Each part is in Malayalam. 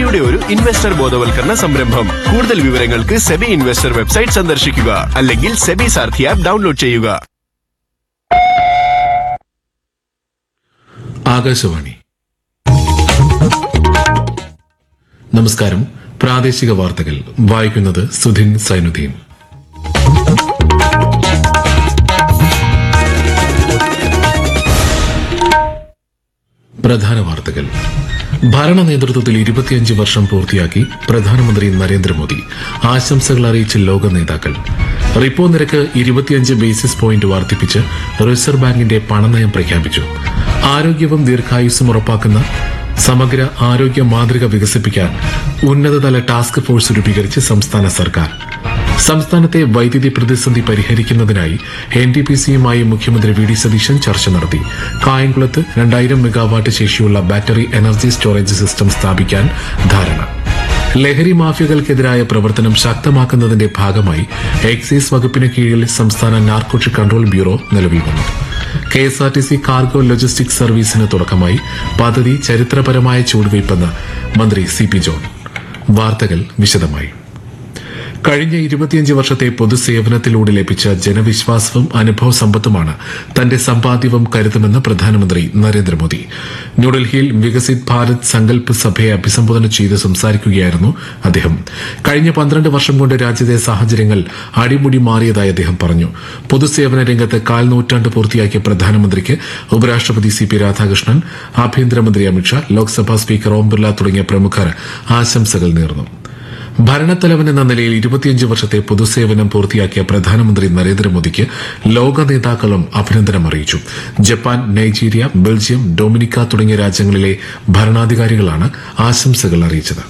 സെബിയുടെ ഒരു ഇൻവെസ്റ്റർ ബോധവൽക്കരണ സംരംഭം കൂടുതൽ വിവരങ്ങൾക്ക് സെബി ഇൻവെസ്റ്റർ വെബ്സൈറ്റ് സന്ദർശിക്കുക അല്ലെങ്കിൽ സെബി സാർഥി ആപ്പ് ഡൗൺലോഡ് ചെയ്യുക ആകാശവാണി നമസ്കാരം പ്രാദേശിക വാർത്തകൾ വായിക്കുന്നത് സുധിൻ സൈനുദ്ദീൻ പ്രധാന വാർത്തകൾ ഭരണ നേതൃത്വത്തിൽ ഇരുപത്തിയഞ്ച് വർഷം പൂർത്തിയാക്കി പ്രധാനമന്ത്രി നരേന്ദ്രമോദി ആശംസകൾ അറിയിച്ച ലോക നേതാക്കൾ റിപ്പോ നിരക്ക് ഇരുപത്തിയഞ്ച് ബേസിസ് പോയിന്റ് വർദ്ധിപ്പിച്ച് റിസർവ് ബാങ്കിന്റെ പണനയം പ്രഖ്യാപിച്ചു ആരോഗ്യവും ദീർഘായുസ്സും ഉറപ്പാക്കുന്ന സമഗ്ര ആരോഗ്യ മാതൃക വികസിപ്പിക്കാൻ ഉന്നതതല ടാസ്ക് ഫോഴ്സ് രൂപീകരിച്ച് സംസ്ഥാന സർക്കാർ സംസ്ഥാനത്തെ വൈദ്യുതി പ്രതിസന്ധി പരിഹരിക്കുന്നതിനായി എൻ ടി പി സിയുമായി മുഖ്യമന്ത്രി വി ഡി സതീശൻ ചർച്ച നടത്തി കായംകുളത്ത് രണ്ടായിരം മെഗാവാട്ട് ശേഷിയുള്ള ബാറ്ററി എനർജി സ്റ്റോറേജ് സിസ്റ്റം സ്ഥാപിക്കാൻ ധാരണ ലഹരി മാഫിയകൾക്കെതിരായ പ്രവർത്തനം ശക്തമാക്കുന്നതിന്റെ ഭാഗമായി എക്സൈസ് വകുപ്പിന് കീഴിൽ സംസ്ഥാന നാർക്കോട്ടിക് കൺട്രോൾ ബ്യൂറോ നിലവിൽ വന്നു K S R T C cargo logistic സർവീസിന് തുടക്കമായി പദ്ധതി ചരിത്രപരമായ ചുവടുവയ്പ്പെന്ന് മന്ത്രി സി പി ജോൺ വാർത്തകൾ വിശദമായി കഴിഞ്ഞ ഇരുപത്തിയഞ്ച് വർഷത്തെ പൊതുസേവനത്തിലൂടെ ലഭിച്ച ജനവിശ്വാസവും അനുഭവ സമ്പത്തുമാണ് തന്റെ സമ്പാദ്യവും കരുതുമെന്ന് പ്രധാനമന്ത്രി നരേന്ദ്രമോദി ന്യൂഡൽഹിയിൽ വികസിത് ഭാരത് സങ്കല്പ് സഭയെ അഭിസംബോധന ചെയ്ത് സംസാരിക്കുകയായിരുന്നു അദ്ദേഹം കഴിഞ്ഞ പന്ത്രണ്ട് വർഷം കൊണ്ട് രാജ്യത്തെ സാഹചര്യങ്ങൾ അടിമുടി മാറിയതായി അദ്ദേഹം പറഞ്ഞു പൊതുസേവന രംഗത്ത് കാൽ നൂറ്റാണ്ട് പൂർത്തിയാക്കിയ പ്രധാനമന്ത്രിക്ക് ഉപരാഷ്ട്രപതി സി പി രാധാകൃഷ്ണൻ ആഭ്യന്തരമന്ത്രി അമിത്ഷാ ലോക്സഭാ സ്പീക്കർ ഓം ബിർല തുടങ്ങിയ പ്രമുഖർ ആശംസകൾ നേർന്നു ഭരണത്തലവൻ എന്ന നിലയിൽ ഇരുപത്തിയഞ്ച് വർഷത്തെ പൊതുസേവനം പൂർത്തിയാക്കിയ പ്രധാനമന്ത്രി നരേന്ദ്രമോദിക്ക് ലോക നേതാക്കളും അഭിനന്ദനം അറിയിച്ചു ജപ്പാൻ നൈജീരിയ ബെൽജിയം ഡൊമിനിക്ക തുടങ്ങിയ രാജ്യങ്ങളിലെ ഭരണാധികാരികളാണ് ആശംസകൾ അറിയിച്ചത്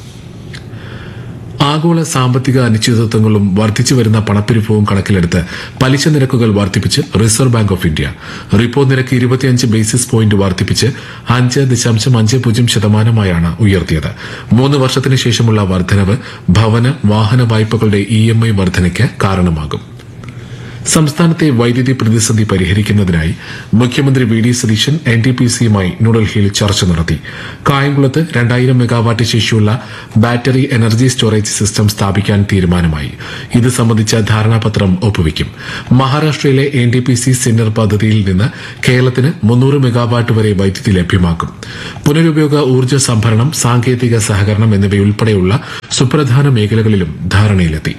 ആഗോള സാമ്പത്തിക അനിശ്ചിതത്വങ്ങളും വർദ്ധിച്ചു വരുന്ന പണപ്പെരുപ്പവും കണക്കിലെടുത്ത് പലിശ നിരക്കുകൾ വർദ്ധിപ്പിച്ച് Reserve Bank of India repo നിരക്ക് ഇരുപത്തിയഞ്ച് ബേസിസ് പോയിന്റ് വർദ്ധിപ്പിച്ച് അഞ്ച് ദശാംശം അഞ്ച് പൂജ്യം ശതമാനമായാണ് ഉയർത്തിയത് മൂന്ന് വർഷത്തിന് ശേഷമുള്ള വർധനവ് ഭവന വാഹന വായ്പകളുടെ ഇ എം ഐ വർധനയ്ക്ക് കാരണമാകും സംസ്ഥാനത്തെ വൈദ്യുതി പ്രതിസന്ധി പരിഹരിക്കുന്നതിനായി മുഖ്യമന്ത്രി V D Satheesan N T P സിയുമായി ന്യൂഡൽഹിയിൽ ചർച്ച നടത്തി കായംകുളത്ത് രണ്ടായിരം മെഗാവാട്ട് ശേഷിയുള്ള ബാറ്ററി എനർജി സ്റ്റോറേജ് സിസ്റ്റം സ്ഥാപിക്കാൻ തീരുമാനമായി ഇത് സംബന്ധിച്ച ധാരണാപത്രം ഒപ്പുവയ്ക്കും മഹാരാഷ്ട്രയിലെ N T P C Sinnar പദ്ധതിയിൽ നിന്ന് കേരളത്തിന് മുന്നൂറ് മെഗാവാട്ട് വരെ വൈദ്യുതി ലഭ്യമാക്കും പുനരുപയോഗ ഊർജ്ജ സംഭരണം സാങ്കേതിക സഹകരണം എന്നിവയുൾപ്പെടെയുള്ള സുപ്രധാന മേഖലകളിലും ധാരണയിലെത്തി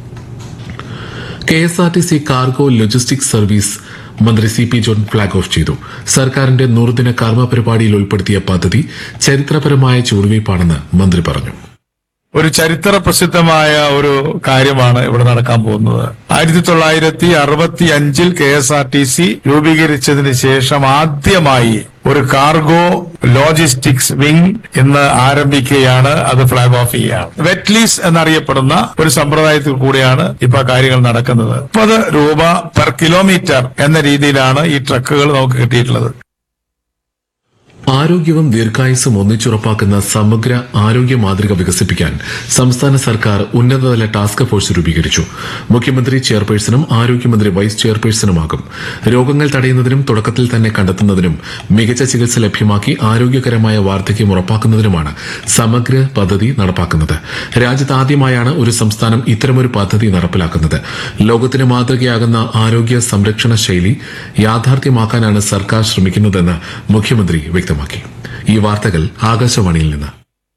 K S R T C cargo logistic service മന്ത്രി C P John flag off ചെയ്തു സർക്കാരിന്റെ നൂറുദിന കർമ്മ പരിപാടിയിൽ ഉൾപ്പെടുത്തിയ പദ്ധതി ചരിത്രപരമായ ചുവടുവയ്പ്പാണെന്ന് മന്ത്രി പറഞ്ഞു ഒരു ചരിത്ര പ്രസിദ്ധമായ ഒരു കാര്യമാണ് ഇവിടെ നടക്കാൻ പോകുന്നത് ആയിരത്തി തൊള്ളായിരത്തി അറുപത്തി അഞ്ചിൽ K S R T C രൂപീകരിച്ചതിന് ശേഷം ആദ്യമായി ഒരു കാർഗോ ലോജിസ്റ്റിക്സ് വിംഗ് ഇന്ന് ആരംഭിക്കുകയാണ് അത് ഫ്ലാഗ് ഓഫ് ചെയ്യുകയാണ് വെറ്റ്ലീസ് എന്നറിയപ്പെടുന്ന ഒരു സമ്പ്രദായത്തിൽ കൂടിയാണ് ഇപ്പൊ കാര്യങ്ങൾ നടക്കുന്നത് മുപ്പത് രൂപ പെർ കിലോമീറ്റർ എന്ന രീതിയിലാണ് ഈ ട്രക്കുകൾ നമുക്ക് കിട്ടിയിട്ടുള്ളത് ആരോഗ്യവും ദീർഘായുസ്സും ഒന്നിച്ചുറപ്പാക്കുന്ന സമഗ്ര ആരോഗ്യ മാതൃക വികസിപ്പിക്കാൻ സംസ്ഥാന സർക്കാർ ഉന്നതതല ടാസ്ക് ഫോഴ്സ് രൂപീകരിച്ചു മുഖ്യമന്ത്രി ചെയർപേഴ്സണും ആരോഗ്യമന്ത്രി വൈസ് ചെയർപേഴ്സണുമാകും രോഗങ്ങൾ തടയുന്നതിനും തുടക്കത്തിൽ തന്നെ കണ്ടെത്തുന്നതിനും മികച്ച ചികിത്സ ലഭ്യമാക്കി ആരോഗ്യകരമായ വാർദ്ധക്യം ഉറപ്പാക്കുന്നതിനുമാണ് സമഗ്ര പദ്ധതി നടപ്പാക്കുന്നത് രാജ്യത്ത് ആദ്യമായാണ് ഒരു സംസ്ഥാനം ഇത്തരമൊരു പദ്ധതി നടപ്പിലാക്കുന്നത് ലോകത്തിന് മാതൃകയാകുന്ന ആരോഗ്യ സംരക്ഷണ ശൈലി യാഥാർത്ഥ്യമാക്കാനാണ് സർക്കാർ ശ്രമിക്കുന്നതെന്ന് മുഖ്യമന്ത്രി വ്യക്തമാക്കി ഈ വാർത്തകൾ ആകാശവാണിയിൽ നിന്ന്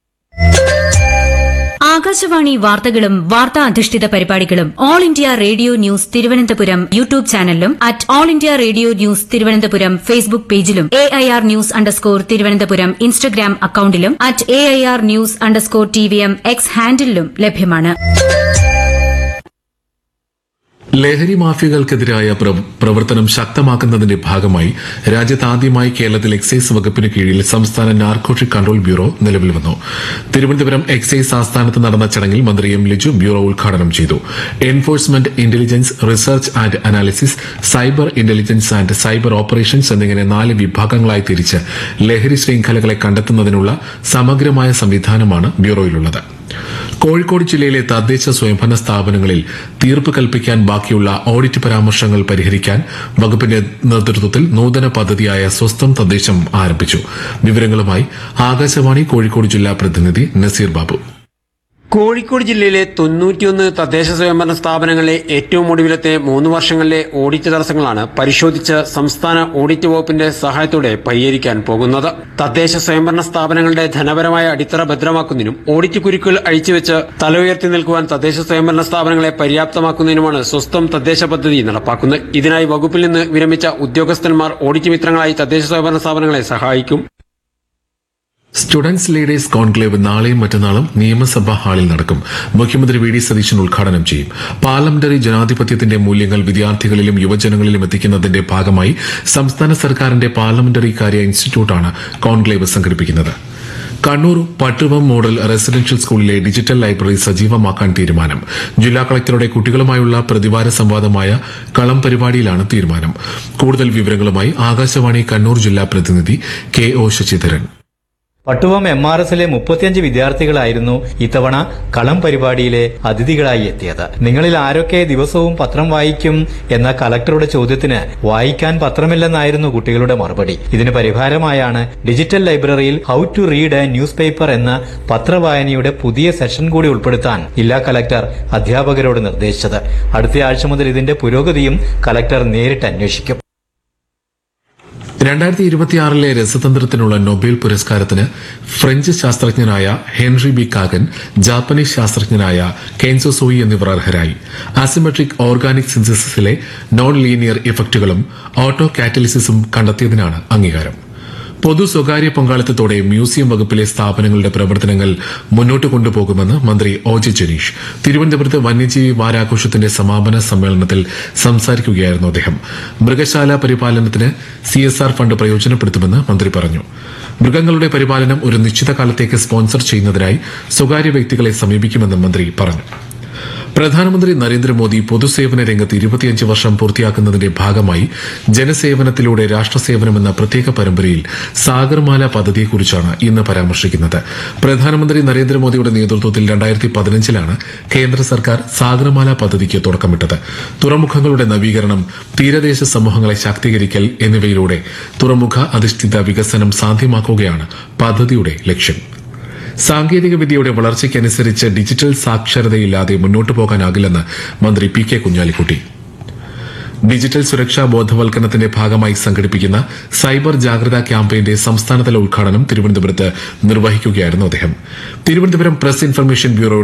ആകാശവാണി വാർത്തകളും വാർത്താ അധിഷ്ഠിത പരിപാടികളും All India Radio news Thiruvananthapuram YouTube ചാനലിലും at All India Radio news Thiruvananthapuram Facebook പേജിലും A I R news underscore Thiruvananthapuram Instagram അക്കൌണ്ടിലും at A I R news underscore T V M X ഹാൻഡിലും ലഭ്യമാണ് ലഹരി മാഫിയകൾക്കെതിരായ പ്ര- പ്രവർത്തനം ശക്തമാക്കുന്നതിന്റെ ഭാഗമായി രാജ്യത്ത് ആദ്യമായി കേരളത്തിൽ എക്സൈസ് വകുപ്പിന് കീഴിൽ സംസ്ഥാന നാർക്കോട്ടിക് കൺട്രോൾ ബ്യൂറോ നിലവിൽ വന്നു തിരുവനന്തപുരം എക്സൈസ് ആസ്ഥാനത്ത് നടന്ന ചടങ്ങിൽ മന്ത്രി എം ലിജു ബ്യൂറോ ഉദ്ഘാടനം ചെയ്തു enforcement intelligence research and analysis cyber intelligence and cyber operations എന്നിങ്ങനെ നാല് വിഭാഗങ്ങളായി തിരിച്ച് ലഹരി ശൃംഖലകളെ കണ്ടെത്തുന്നതിനുള്ള സമഗ്രമായ സംവിധാനമാണ് ബ്യൂറോയിലുള്ളത് കോഴിക്കോട് ജില്ലയിലെ തദ്ദേശ സ്വയംഭരണ സ്ഥാപനങ്ങളിൽ തീർപ്പ് കൽപ്പിക്കാൻ ബാക്കിയുള്ള ഓഡിറ്റ് പരാമർശങ്ങൾ പരിഹരിക്കാൻ വകുപ്പിന്റെ നേതൃത്വത്തിൽ നൂതന പദ്ധതിയായ സ്വസ്ഥം തദ്ദേശം ആരംഭിച്ചു വിവരങ്ങളുമായി ആകാശവാണി കോഴിക്കോട് ജില്ലാ പ്രതിനിധി നസീർ ബാബു കോഴിക്കോട് ജില്ലയിലെ തൊണ്ണൂറ്റിയൊന്ന് തദ്ദേശ സ്വയംഭരണ സ്ഥാപനങ്ങളിലെ ഏറ്റവും ഒടുവിലത്തെ മൂന്ന് വർഷങ്ങളിലെ ഓഡിറ്റ് തടസ്സങ്ങളാണ് പരിശോധിച്ച് സംസ്ഥാന ഓഡിറ്റ് വകുപ്പിന്റെ സഹായത്തോടെ പരിഹരിക്കാൻ പോകുന്നത് തദ്ദേശ സ്വയംഭരണ സ്ഥാപനങ്ങളുടെ ധനപരമായ അടിത്തറ ഭദ്രമാക്കുന്നതിനും ഓഡിറ്റ് കുരുക്കുകൾ അഴിച്ചുവെച്ച് തല ഉയർത്തി നിൽക്കുവാൻ തദ്ദേശ സ്വയംഭരണ സ്ഥാപനങ്ങളെ പര്യാപ്തമാക്കുന്നതിനുമാണ് സ്വസ്ഥം തദ്ദേശ പദ്ധതി നടപ്പാക്കുന്നത് ഇതിനായി വകുപ്പിൽ നിന്ന് വിരമിച്ച ഉദ്യോഗസ്ഥന്മാർ ഓഡിറ്റ് മിത്രങ്ങളായി തദ്ദേശ സ്വയംഭരണ സ്ഥാപനങ്ങളെ സഹായിക്കും സ്റ്റുഡൻസ് ലീഡേഴ്സ് കോൺക്ലേവ് നാളെയും മറ്റന്നാളും നിയമസഭാ ഹാളിൽ നടക്കും മുഖ്യമന്ത്രി വി ഡി സതീശൻ ഉദ്ഘാടനം ചെയ്യും പാർലമെന്ററി ജനാധിപത്യത്തിന്റെ മൂല്യങ്ങൾ വിദ്യാർത്ഥികളിലും യുവജനങ്ങളിലും എത്തിക്കുന്നതിന്റെ ഭാഗമായി സംസ്ഥാന സർക്കാരിന്റെ പാർലമെന്ററി കാര്യ ഇൻസ്റ്റിറ്റ്യൂട്ടാണ് കോൺക്ലേവ് സംഘടിപ്പിക്കുന്നത് കണ്ണൂർ പട്ടുവം മോഡൽ റെസിഡൻഷ്യൽ സ്കൂളിലെ ഡിജിറ്റൽ ലൈബ്രറി സജീവമാക്കാൻ തീരുമാനം ജില്ലാ കളക്ടറുടെ കുട്ടികളുമായുള്ള പ്രതിവാര സംവാദമായ കളം പരിപാടിയിലാണ് തീരുമാനം കൂടുതൽ വിവരങ്ങളുമായി ആകാശവാണി കണ്ണൂർ ജില്ലാ പ്രതിനിധി K O Sasidharan Pattuvam M R എസിലെ മുപ്പത്തിയഞ്ച് വിദ്യാർത്ഥികളായിരുന്നു ഇത്തവണ കളം പരിപാടിയിലെ അതിഥികളായി എത്തിയത് നിങ്ങളിൽ ആരൊക്കെ ദിവസവും പത്രം വായിക്കും എന്ന കലക്ടറുടെ ചോദ്യത്തിന് വായിക്കാൻ പത്രമില്ലെന്നായിരുന്നു കുട്ടികളുടെ മറുപടി ഇതിന് പരിഹാരമായാണ് ഡിജിറ്റൽ ലൈബ്രറിയിൽ how to read a newspaper എന്ന പത്രവായനയുടെ പുതിയ സെഷൻ കൂടി ഉൾപ്പെടുത്താൻ ജില്ലാ കലക്ടർ അധ്യാപകരോട് നിർദ്ദേശിച്ചത് അടുത്ത ആഴ്ച മുതൽ ഇതിന്റെ പുരോഗതിയും കലക്ടർ നേരിട്ട് അന്വേഷിക്കും രണ്ടായിരത്തി ഇരുപത്തിയാറിലെ രസതന്ത്രത്തിനുള്ള നൊബേൽ പുരസ്കാരത്തിന് ഫ്രഞ്ച് ശാസ്ത്രജ്ഞനായ ഹെൻറി ബി കാഗൻ ജാപ്പനീസ് ശാസ്ത്രജ്ഞനായ കെൻസോ സോയി എന്നിവർ അർഹരായി ആസിമെട്രിക് ഓർഗാനിക് സിന്തസിസിലെ നോൺ ലീനിയർ ഇഫക്റ്റുകളും ഓട്ടോ കാറ്റലിസിസും കണ്ടെത്തിയതിനാണ് അംഗീകാരം പൊതു സ്വകാര്യ പങ്കാളിത്തത്തോടെ മ്യൂസിയം വകുപ്പിലെ സ്ഥാപനങ്ങളുടെ പ്രവർത്തനങ്ങൾ മുന്നോട്ട് കൊണ്ടുപോകുമെന്ന് മന്ത്രി ഒ ജെ ജനീഷ് തിരുവനന്തപുരത്ത് വന്യജീവി വാരാഘോഷത്തിന്റെ സമാപന സമ്മേളനത്തിൽ സംസാരിക്കുകയായിരുന്നു അദ്ദേഹം മൃഗശാല പരിപാലനത്തിന് സി എസ് ആർ ഫണ്ട് പ്രയോജനപ്പെടുത്തുമെന്ന് മന്ത്രി പറഞ്ഞു മൃഗങ്ങളുടെ പരിപാലനം ഒരു നിശ്ചിത കാലത്തേക്ക് സ്പോൺസർ ചെയ്യുന്നതിനായി സ്വകാര്യ വ്യക്തികളെ സമീപിക്കുമെന്നും മന്ത്രി പറഞ്ഞു പ്രധാനമന്ത്രി നരേന്ദ്രമോദി പൊതുസേവന രംഗത്ത് ഇരുപത്തിയഞ്ച് വർഷം പൂർത്തിയാക്കുന്നതിന്റെ ഭാഗമായി ജനസേവനത്തിലൂടെ രാഷ്ട്രസേവനമെന്ന പ്രത്യേക പരമ്പരയിൽ സാഗർമാല പദ്ധതിയെക്കുറിച്ചാണ് ഇന്ന് പരാമർശിക്കുന്നത് പ്രധാനമന്ത്രി നരേന്ദ്രമോദിയുടെ നേതൃത്വത്തിൽ രണ്ടായിരത്തി പതിനഞ്ചിലാണ് കേന്ദ്ര സർക്കാർ സാഗർമാല പദ്ധതിക്ക് തുടക്കമിട്ടത് തുറമുഖങ്ങളുടെ നവീകരണം തീരദേശ സമൂഹങ്ങളെ ശാക്തീകരിക്കൽ എന്നിവയിലൂടെ തുറമുഖ അധിഷ്ഠിത വികസനം സാധ്യമാക്കുകയാണ് പദ്ധതിയുടെ ലക്ഷ്യം സാങ്കേതിക വിദ്യയുടെ വളർച്ചയ്ക്കനുസരിച്ച് ഡിജിറ്റൽ സാക്ഷരതയില്ലാതെ മുന്നോട്ടു പോകാനാകില്ലെന്ന് മന്ത്രി പി കെ കുഞ്ഞാലിക്കുട്ടി ഡിജിറ്റൽ സുരക്ഷാ ബോധവൽക്കരണത്തിന്റെ ഭാഗമായി സംഘടിപ്പിക്കുന്ന സൈബർ ജാഗ്രതാ ക്യാമ്പയിന്റെ സംസ്ഥാനതല ഉദ്ഘാടനം തിരുവനന്തപുരത്ത് നിർവഹിക്കുകയായിരുന്നു അദ്ദേഹം തിരുവനന്തപുരം പ്രസ് ഇൻഫർമേഷൻ ബ്യൂറോ